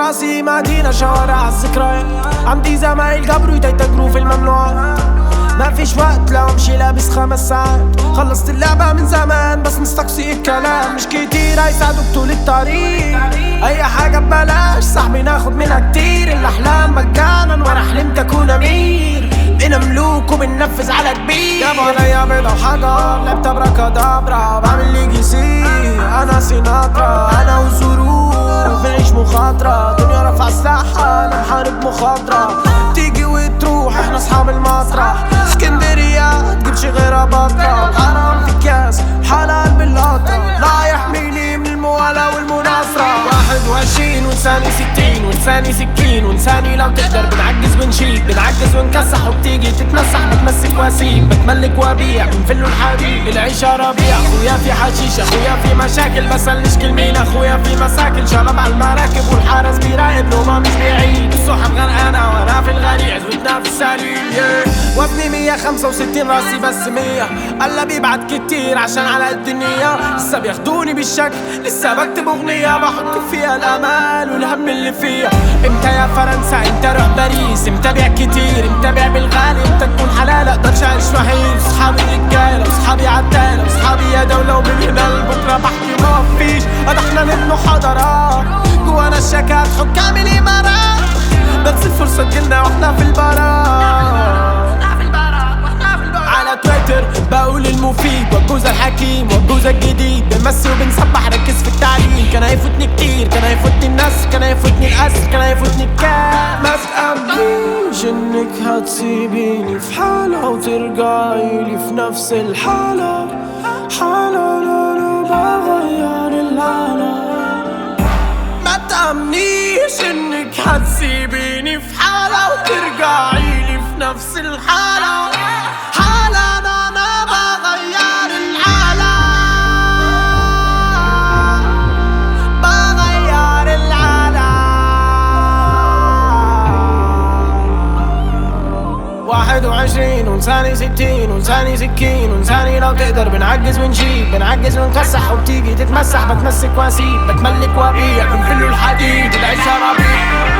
راسي مدينة شوارع الذكريات عندي زمايل قبروا يتجروا في الممنوعات ما فيش وقت لو امشي لابس خمس ساعات خلصت اللعبة من زمان بس مستقصي الكلام مش كتير هيساعدوك طول الطريق اي حاجة ببلاش صاحبي ناخد منها كتير الاحلام مجانا وانا حلمت اكون امير بقينا ملوك وبننفذ على كبير جابوا عليا بيضة وحجر لعبت ابراكادابرا بعمل لي جي سي انا سيناترا انا والظروف بنعيش مخاطرة دنيا رفع سلاحها انا محارب مخاطرة تيجي وتروح احنا اصحاب المسرح اسكندرية تجيبش غيرها بطة حرام في الكاس حلال بالقطة لا يحميني من الموالاة والمناصرة واحد وعشرين ولساني ستين ولساني سكين ولساني لو تقدر بنعجز ونشيب بنعجز ونكسح وبتيجي تتنسح بتمسك واسيب بتملك وابيع بنفل الحبيب العيشة ربيع اخويا في حشيش اخويا في مشاكل بسألنيش كلمين اخويا في مساكن شباب على المراكب والحارس بيراقب نومه مش بعيد السحب غرقانة وانا في الغريق عزوتنا في السليم yeah. وزني 165 راسي بس 100 قال بيبعت كتير عشان على قد النية لسه بياخدوني بالشكل لسه بكتب اغنية بحط فيها الامال والهم اللي فيها امتى يا فرنسا امتى اروح باريس امتى بيع كتير امتى بيع بالغالي امتى تكون حلال اقدرش اعيش وحيد صحابي رجالة وصحابي عتالة وصحابي يا دولة ومن هنا لبكرة بحكي ما فيش قد احنا نبنوا حضارات جوانا الشكات حكام الامارات بس الفرصة تجيلنا واحنا في البراء على تويتر بقول المفيد والجوز الحكيم والجوز الجديد بنمثل وبنسبح ركز في التعليم كان هيفوتني كتير كان هيفوتني الناس كان هيفوتني الاسر كان هيفوتني الكاس ما تأمنيش انك هتسيبيني في حالة وترجعي لي في نفس الحالة حالة انا بغير العالم ما تأمنيش انك هتسيبيني في حالة وترجعي لي في نفس الحالة حالة انا بغير العالم بغير العالم واحد وعشرين ولساني ستين ولساني سكين ولساني لو تقدر بنعجز ونشيب بنعجز ونكسح وبتيجي تتمسح بتمسك واسيب بتملك وابيع بنفل الحديد العيشة ربيع